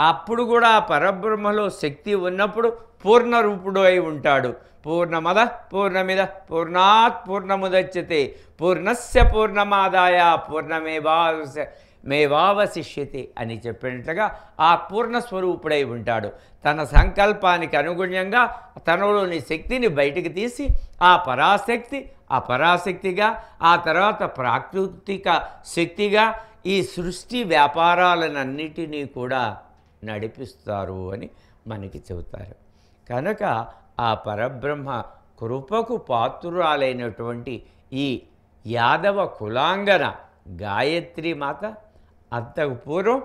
అప్పుడు కూడా ఆ పరబ్రహ్మలో శక్తి ఉన్నప్పుడు పూర్ణ రూపుడు అయి ఉంటాడు పూర్ణమద పూర్ణమిద పూర్ణాత్ పూర్ణముదచ్యతే పూర్ణస్య పూర్ణమాదాయ పూర్ణమేవాస మేవావశిష్యతే అని చెప్పినట్లుగా ఆ పూర్ణ స్వరూపుడై ఉంటాడు తన సంకల్పానికి అనుగుణ్యంగా తనలోని శక్తిని బయటికి తీసి ఆ పరాశక్తి ఆ పరాశక్తిగా ఆ తర్వాత ప్రాకృతిక శక్తిగా ఈ సృష్టి వ్యాపారాలన్నిటినీ కూడా నడిపిస్తారు అని మనకి చెబుతారు కనుక ఆ పరబ్రహ్మ కృపకు పాత్రురాలైనటువంటి ఈ యాదవ కులాంగన గాయత్రి మాత అంతకు పూర్వం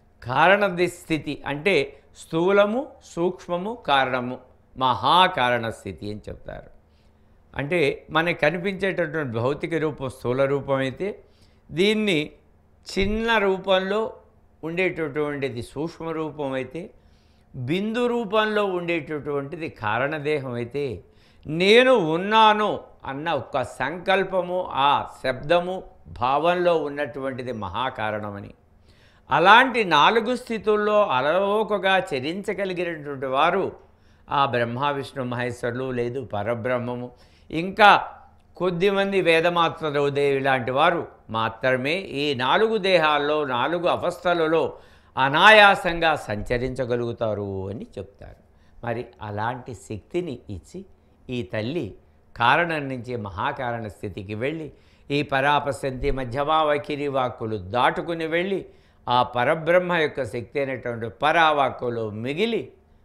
కారణది స్థితి అంటే స్థూలము సూక్ష్మము కారణము మహాకారణ స్థితి అని చెప్తారు అంటే మనకు కనిపించేటటువంటి భౌతిక రూపం స్థూల రూపం అయితే దీన్ని చిన్న రూపంలో ఉండేటటువంటిది సూక్ష్మ రూపం అయితే బిందు రూపంలో ఉండేటటువంటిది కారణదేహం అయితే నేను ఉన్నాను అన్న ఒక సంకల్పము ఆ శబ్దము భావంలో ఉన్నటువంటిది మహాకారణమని అలాంటి నాలుగు స్థితుల్లో అలవోకగా చరించగలిగినటువంటి వారు ఆ బ్రహ్మ విష్ణు మహేశ్వరులు లేదు పరబ్రహ్మము ఇంకా కొద్దిమంది వేదమాత్రదేవి లాంటి వారు మాత్రమే ఈ నాలుగు దేహాల్లో నాలుగు అవస్థలలో అనాయాసంగా సంచరించగలుగుతారు అని చెప్తారు మరి అలాంటి శక్తిని ఇచ్చి ఈ తల్లి కారణం నుంచి మహాకారణ స్థితికి వెళ్ళి ఈ పరాపసంతి మధ్యమావకిరి వాక్కులు దాటుకుని వెళ్ళి ఆ పరబ్రహ్మ యొక్క శక్తి అయినటువంటి పరావాక్కులో మిగిలి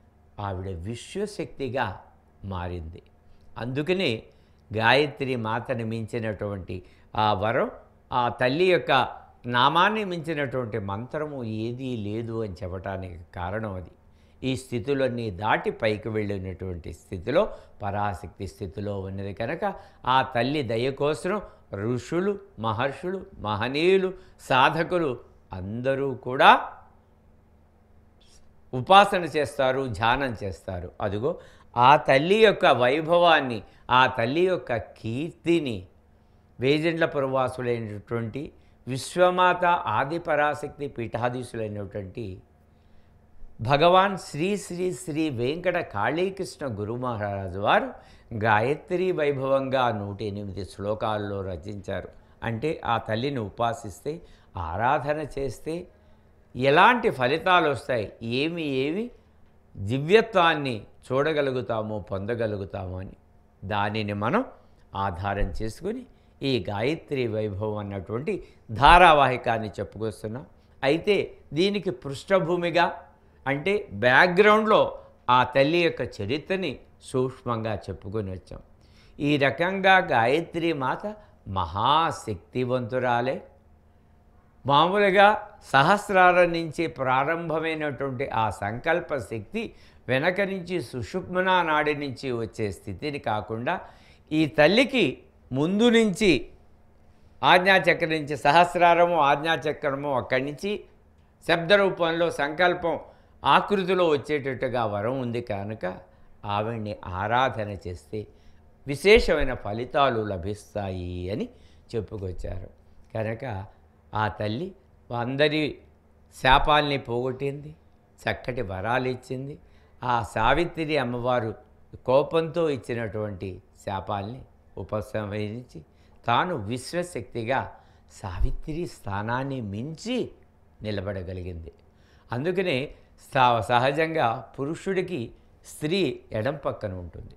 ఆవిడ విశ్వశక్తిగా మారింది అందుకనే గాయత్రి మాతని మించినటువంటి ఆ వరం ఆ తల్లి యొక్క నామాన్ని మించినటువంటి మంత్రము ఏదీ లేదు అని చెప్పటానికి కారణం అది ఈ స్థితులన్నీ దాటి పైకి వెళ్ళినటువంటి స్థితిలో పరాశక్తి స్థితిలో ఉన్నది కనుక ఆ తల్లి దయ కోసం ఋషులు మహర్షులు మహనీయులు సాధకులు అందరూ కూడా ఉపాసన చేస్తారు ధ్యానం చేస్తారు అదిగో ఆ తల్లి యొక్క వైభవాన్ని ఆ తల్లి యొక్క కీర్తిని వేజెండ్ల పురవాసులైనటువంటి విశ్వమాత ఆది పరాశక్తి పీఠాధీశులైనటువంటి భగవాన్ శ్రీ శ్రీ శ్రీ వెంకట కాళీకృష్ణ గురు మహారాజు వారు గాయత్రి వైభవంగా నూట ఎనిమిది శ్లోకాల్లో రచించారు అంటే ఆ తల్లిని ఉపాసిస్తే ఆరాధన చేస్తే ఎలాంటి ఫలితాలు వస్తాయి ఏమి ఏమి దివ్యత్వాన్ని చూడగలుగుతామో పొందగలుగుతామో అని దానిని మనం ఆధారం చేసుకుని ఈ గాయత్రి వైభవం అన్నటువంటి ధారావాహికాన్ని చెప్పుకొస్తున్నాం అయితే దీనికి పృష్ఠభూమిగా అంటే బ్యాక్గ్రౌండ్లో ఆ తల్లి యొక్క చరిత్రని సూక్ష్మంగా చెప్పుకొని వచ్చాం ఈ రకంగా గాయత్రి మాత మహాశక్తివంతురాలే మామూలుగా సహస్రారం నుంచి ప్రారంభమైనటువంటి ఆ సంకల్ప శక్తి వెనక నుంచి సుషుప్మనా నాడి నుంచి వచ్చే స్థితిని కాకుండా ఈ తల్లికి ముందు నుంచి ఆజ్ఞాచక్రం నుంచి సహస్రారము ఆజ్ఞాచక్రము అక్కడి నుంచి శబ్ద రూపంలో సంకల్పం ఆకృతిలో వచ్చేటట్టుగా వరం ఉంది కనుక ఆవిడ్ని ఆరాధన చేస్తే విశేషమైన ఫలితాలు లభిస్తాయి అని చెప్పుకొచ్చారు కనుక ఆ తల్లి అందరి శాపాల్ని పోగొట్టింది చక్కటి వరాలు ఇచ్చింది ఆ సావిత్రి అమ్మవారు కోపంతో ఇచ్చినటువంటి శాపాల్ని ఉపసంహరించి తాను విశ్వశక్తిగా సావిత్రి స్థానాన్ని మించి నిలబడగలిగింది అందుకనే సా- సహజంగా పురుషుడికి స్త్రీ ఎడం పక్కన ఉంటుంది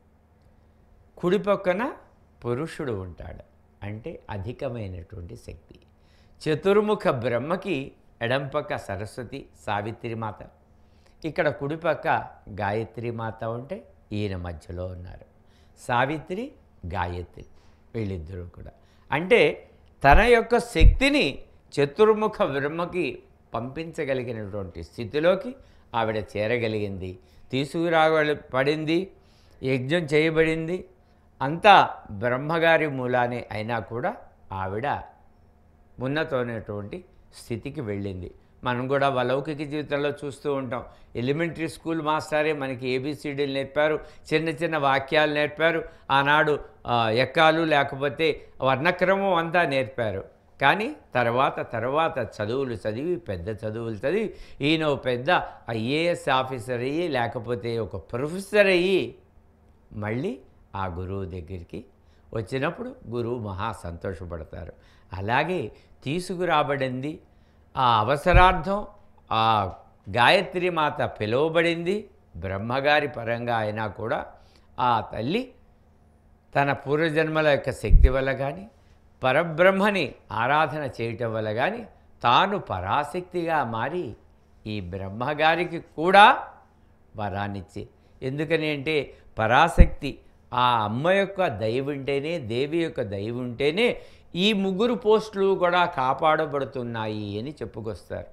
కుడి పక్కన పురుషుడు ఉంటాడు అంటే అధికమైనటువంటి శక్తి చతుర్ముఖ బ్రహ్మకి ఎడంపక్క సరస్వతి సావిత్రి మాత ఇక్కడ కుడిపక్క గాయత్రి మాత ఉంటే ఈయన మధ్యలో ఉన్నారు సావిత్రి గాయత్రి వీళ్ళిద్దరూ కూడా అంటే తన యొక్క శక్తిని చతుర్ముఖ బ్రహ్మకి పంపించగలిగినటువంటి స్థితిలోకి ఆవిడ చేరగలిగింది తీసుకురాగలి పడింది యజ్ఞం చేయబడింది అంతా బ్రహ్మగారి మూలానే అయినా కూడా ఆవిడ ఉన్నతమైనటువంటి స్థితికి వెళ్ళింది మనం కూడా లౌకిక జీవితంలో చూస్తూ ఉంటాం ఎలిమెంటరీ స్కూల్ మాస్టరే మనకి ఏబిసిడీలు నేర్పారు చిన్న చిన్న వాక్యాలు నేర్పారు ఆనాడు ఆ, ఎక్కాలు లేకపోతే వర్ణక్రమం అంతా నేర్పారు కానీ తర్వాత తర్వాత చదువులు చదివి పెద్ద చదువులు చదివి ఈయన ఓ పెద్ద ఐఏఎస్ ఆఫీసర్ అయ్యి లేకపోతే ఒక ప్రొఫెసర్ అయ్యి మళ్ళీ ఆ గురువు దగ్గరికి వచ్చినప్పుడు గురువు మహా సంతోషపడతారు అలాగే తీసుకురాబడింది ఆ అవసరార్థం ఆ గాయత్రి మాత పిలువబడింది బ్రహ్మగారి పరంగా అయినా కూడా ఆ తల్లి తన పూర్వజన్మల యొక్క శక్తి వల్ల కానీ పరబ్రహ్మని ఆరాధన చేయటం వల్ల కానీ తాను పరాశక్తిగా మారి ఈ బ్రహ్మగారికి కూడా వరాన్నిచ్చి ఎందుకని అంటే పరాశక్తి ఆ అమ్మ యొక్క దయ ఉంటేనే దేవి యొక్క దయ ఉంటేనే ఈ ముగ్గురు పోస్టులు కూడా కాపాడబడుతున్నాయి అని చెప్పుకొస్తారు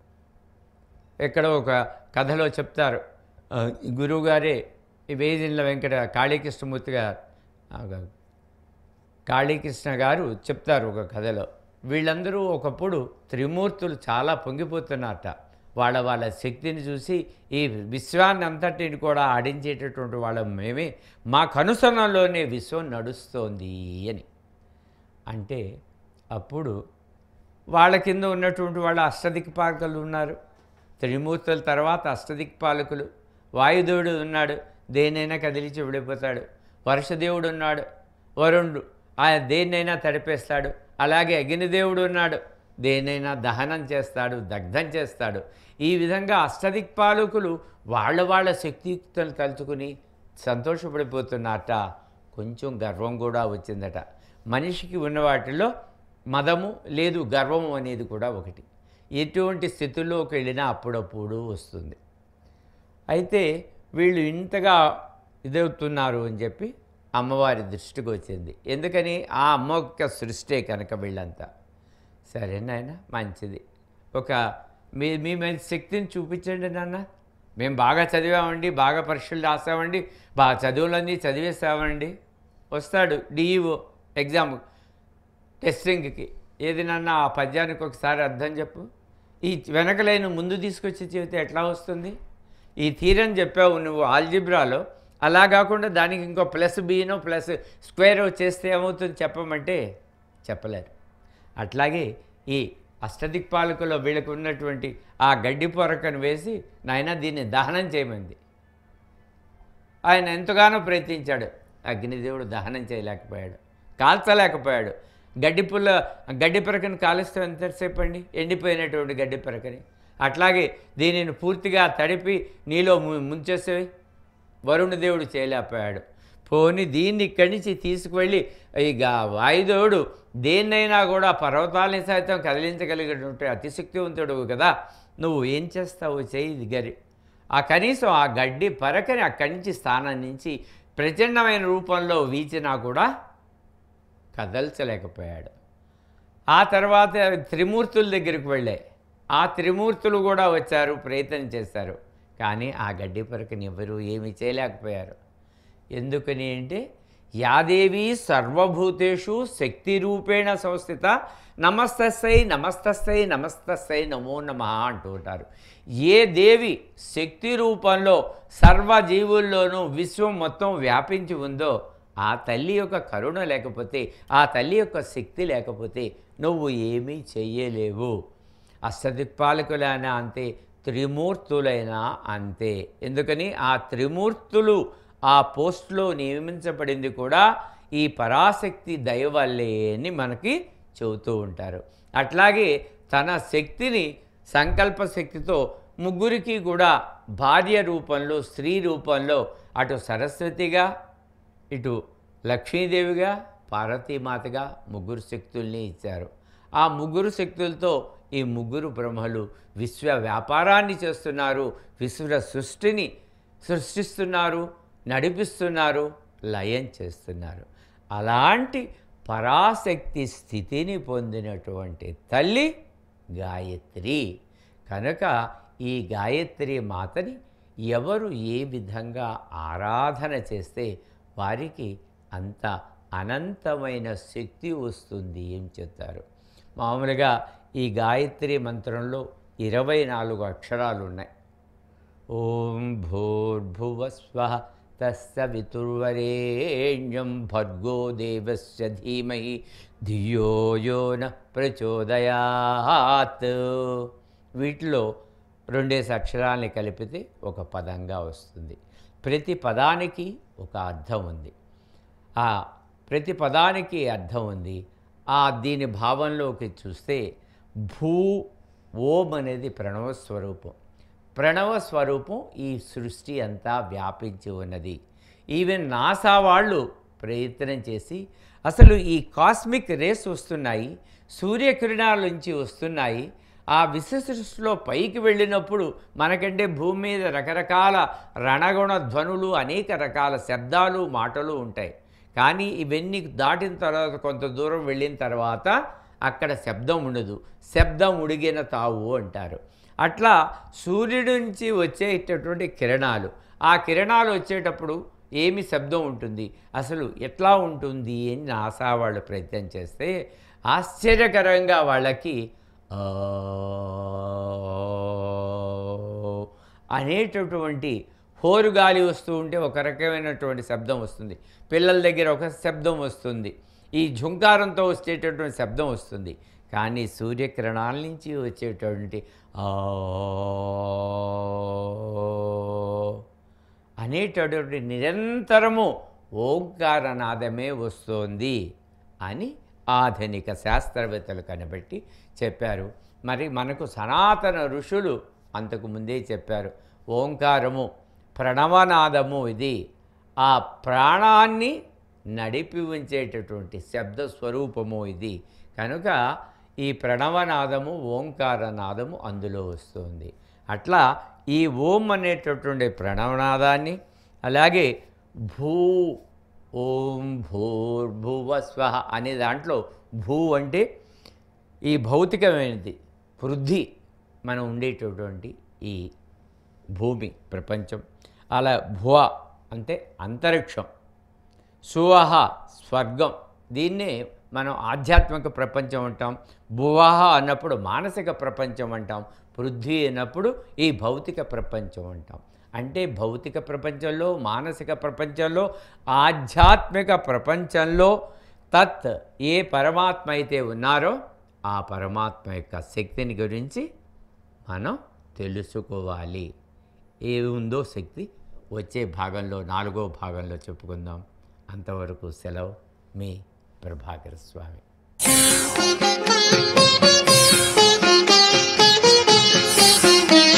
ఇక్కడ ఒక కథలో చెప్తారు ఆ, ఈ గురువుగారే ఈ వేదిళ్ళ వెంకట కాళీకృష్ణమూర్తి గారు ఆ, కాళీకృష్ణ గారు చెప్తారు ఒక కథలో వీళ్ళందరూ ఒకప్పుడు త్రిమూర్తులు చాలా పొంగిపోతున్నారట వాళ్ళ వాళ్ళ శక్తిని చూసి ఈ విశ్వాన్ని అంతటిని కూడా ఆడించేటటువంటి వాళ్ళ మేమే మా కనుసరణలోనే విశ్వం నడుస్తోంది అని అంటే అప్పుడు వాళ్ళ కింద ఉన్నటువంటి వాళ్ళ అష్టదిక్పాలకులు ఉన్నారు త్రిమూర్తుల తర్వాత అష్టదిక్పాలకులు వాయుదేవుడు ఉన్నాడు దేనైనా కదిలించి విడిపోతాడు వర్షదేవుడు ఉన్నాడు వరుణుడు ఆయన దేన్నైనా తడిపేస్తాడు అలాగే అగ్నిదేవుడు ఉన్నాడు దేనైనా దహనం చేస్తాడు దగ్ధం చేస్తాడు ఈ విధంగా అష్టదిక్పాలకులు వాళ్ళ వాళ్ళ శక్తియుక్తులను తలుచుకుని సంతోషపడిపోతున్నారట కొంచెం గర్వం కూడా వచ్చిందట మనిషికి ఉన్న వాటిలో మదము లేదు గర్వము అనేది కూడా ఒకటి ఎటువంటి స్థితుల్లోకి వెళ్ళినా అప్పుడప్పుడు వస్తుంది అయితే వీళ్ళు ఇంతగా ఇదవుతున్నారు అని చెప్పి అమ్మవారి దృష్టికి వచ్చింది ఎందుకని ఆ అమ్మ యొక్క సృష్టే కనుక వీళ్ళంతా సరే నాయన మంచిది ఒక మీ మీ మీద శక్తిని చూపించండి నాన్న మేము బాగా చదివామండి బాగా పరీక్షలు రాసామండి బాగా చదువులన్నీ చదివేసామండి వస్తాడు డిఈఓ ఎగ్జామ్ టెస్టింగ్కి ఏది నాన్న ఆ పద్యానికి ఒకసారి అర్థం చెప్పు ఈ వెనకలైన ముందు తీసుకొచ్చి చెబితే ఎట్లా వస్తుంది ఈ థీరని చెప్పావు నువ్వు ఆల్జిబ్రాలో అలా కాకుండా దానికి ఇంకో ప్లస్ బీనో ప్లస్ స్క్వేర్ చేస్తే ఏమవుతుంది చెప్పమంటే చెప్పలేరు అట్లాగే ఈ అష్టదిక్పాలకులో వీళ్ళకు ఉన్నటువంటి ఆ గడ్డి పొరకను వేసి నాయన దీన్ని దహనం చేయమంది ఆయన ఎంతగానో ప్రయత్నించాడు అగ్నిదేవుడు దహనం చేయలేకపోయాడు కాల్చలేకపోయాడు గడ్డి పుల్ల గడ్డి పరకని కాలుస్తే ఎంతసేపు అండి ఎండిపోయినటువంటి గడ్డి పరకని అట్లాగే దీనిని పూర్తిగా తడిపి నీలో ము- ముంచేసే వరుణ దేవుడు చేయలేకపోయాడు పోని దీన్ని ఇక్కడి నుంచి తీసుకువెళ్ళి ఇక వాయుదేవుడు దేన్నైనా కూడా పర్వతాలని సైతం కదిలించగలిగినటువంటి అతిశక్తివంతుడు కదా నువ్వు ఏం చేస్తావు చేయి గరి ఆ కనీసం ఆ గడ్డి పరకని అక్కడి నుంచి స్థానం నుంచి ప్రచండమైన రూపంలో వీచినా కూడా కదల్చలేకపోయాడు ఆ తర్వాత త్రిమూర్తుల దగ్గరికి వెళ్ళాయి ఆ త్రిమూర్తులు కూడా వచ్చారు ప్రయత్నం చేశారు కానీ ఆ గడ్డి పరకని ఎవరు ఏమీ చేయలేకపోయారు ఎందుకని అంటే యాదేవి సర్వభూతేషు శక్తి రూపేణ సంస్థిత నమస్తస్సై నమస్తస్సై నమస్తస్సై నమో నమ అంటూ ఉంటారు ఏ దేవి శక్తి రూపంలో సర్వ జీవుల్లోనూ విశ్వం మొత్తం వ్యాపించి ఉందో ఆ తల్లి యొక్క కరుణ లేకపోతే ఆ తల్లి యొక్క శక్తి లేకపోతే నువ్వు ఏమీ చెయ్యలేవు అష్టదిక్పాలకులైనా అంతే త్రిమూర్తులైనా అంతే ఎందుకని ఆ త్రిమూర్తులు ఆ పోస్ట్లో నియమించబడింది కూడా ఈ పరాశక్తి దయ వల్లే అని మనకి చెబుతూ ఉంటారు అట్లాగే తన శక్తిని సంకల్ప శక్తితో ముగ్గురికి కూడా భార్య రూపంలో స్త్రీ రూపంలో అటు సరస్వతిగా ఇటు లక్ష్మీదేవిగా పార్వతీమాతగా ముగ్గురు శక్తుల్ని ఇచ్చారు ఆ ముగ్గురు శక్తులతో ఈ ముగ్గురు బ్రహ్మలు విశ్వ వ్యాపారాన్ని చేస్తున్నారు విశ్వ సృష్టిని సృష్టిస్తున్నారు నడిపిస్తున్నారు లయం చేస్తున్నారు అలాంటి పరాశక్తి స్థితిని పొందినటువంటి తల్లి గాయత్రి కనుక ఈ గాయత్రి మాతని ఎవరు ఏ విధంగా ఆరాధన చేస్తే వారికి అంత అనంతమైన శక్తి వస్తుంది ఏం చెప్తారు మామూలుగా ఈ గాయత్రి మంత్రంలో ఇరవై నాలుగు అక్షరాలు ఉన్నాయి ఓం భూర్భువస్వ తస్సవితుర్వరేణ్యం భర్గో దేవస్య ధీమహి ధియో యో న ప్రచోదయాత్ వీటిలో రెండేసి అక్షరాల్ని కలిపితే ఒక పదంగా వస్తుంది ప్రతి పదానికి ఒక అర్థం ఉంది ఆ ప్రతి పదానికి అర్థం ఉంది ఆ దీని భావంలోకి చూస్తే భూ ఓం అనేది ప్రణవ స్వరూపం ప్రణవ స్వరూపం ఈ సృష్టి అంతా వ్యాపించి ఉన్నది ఈవెన్ నాసా వాళ్ళు ప్రయత్నం చేసి అసలు ఈ కాస్మిక్ రేస్ వస్తున్నాయి సూర్యకిరణాల నుంచి వస్తున్నాయి ఆ విశ్వసృష్టిలో పైకి వెళ్ళినప్పుడు మనకంటే భూమి మీద రకరకాల రణగుణ ధ్వనులు అనేక రకాల శబ్దాలు మాటలు ఉంటాయి కానీ ఇవన్నీ దాటిన తర్వాత కొంత దూరం వెళ్ళిన తర్వాత అక్కడ శబ్దం ఉండదు శబ్దం ఉడిగిన తావు అంటారు అట్లా సూర్యుడి నుంచి వచ్చేటటువంటి కిరణాలు ఆ కిరణాలు వచ్చేటప్పుడు ఏమి శబ్దం ఉంటుంది అసలు ఎట్లా ఉంటుంది అని నాసా వాళ్ళు ప్రయత్నం చేస్తే ఆశ్చర్యకరంగా వాళ్ళకి ఆ అనేటటువంటి హోరుగాలి వస్తూ ఉంటే ఒక రకమైనటువంటి శబ్దం వస్తుంది పిల్లల దగ్గర ఒక శబ్దం వస్తుంది ఈ ఝుంకారంతో వచ్చేటటువంటి శబ్దం వస్తుంది కానీ సూర్యకిరణాల నుంచి వచ్చేటటువంటి ఆ అనేటటువంటి నిరంతరము ఓంకారనాదమే వస్తోంది అని ఆధునిక శాస్త్రవేత్తలు కనిపెట్టి చెప్పారు మరి మనకు సనాతన ఋషులు అంతకు ముందే చెప్పారు ఓంకారము ప్రణవనాదము ఇది ఆ ప్రాణాన్ని నడిపి ఉంచేటటువంటి శబ్ద స్వరూపము ఇది కనుక ఈ ప్రణవనాదము ఓంకారనాదము అందులో వస్తుంది అట్లా ఈ ఓం అనేటటువంటి ప్రణవనాదాన్ని అలాగే భూ ఓం భూర్భువ స్వహ అనే దాంట్లో భూ అంటే ఈ భౌతికమైనది వృద్ధి మనం ఉండేటటువంటి ఈ భూమి ప్రపంచం అలా భువ అంటే అంతరిక్షం సువహ స్వర్గం దీన్నే మనం ఆధ్యాత్మిక ప్రపంచం అంటాం భువహ అన్నప్పుడు మానసిక ప్రపంచం అంటాం పృథ్వీ అన్నప్పుడు ఈ భౌతిక ప్రపంచం అంటాం అంటే భౌతిక ప్రపంచంలో మానసిక ప్రపంచంలో ఆధ్యాత్మిక ప్రపంచంలో తత్ ఏ పరమాత్మ అయితే ఉన్నారో ఆ పరమాత్మ యొక్క శక్తిని గురించి మనం తెలుసుకోవాలి ఏ ఉందో శక్తి వచ్చే భాగంలో నాలుగో భాగంలో చెప్పుకుందాం అంతవరకు సెలవు మీ ప్రభాకర్ స్వామి Thank you.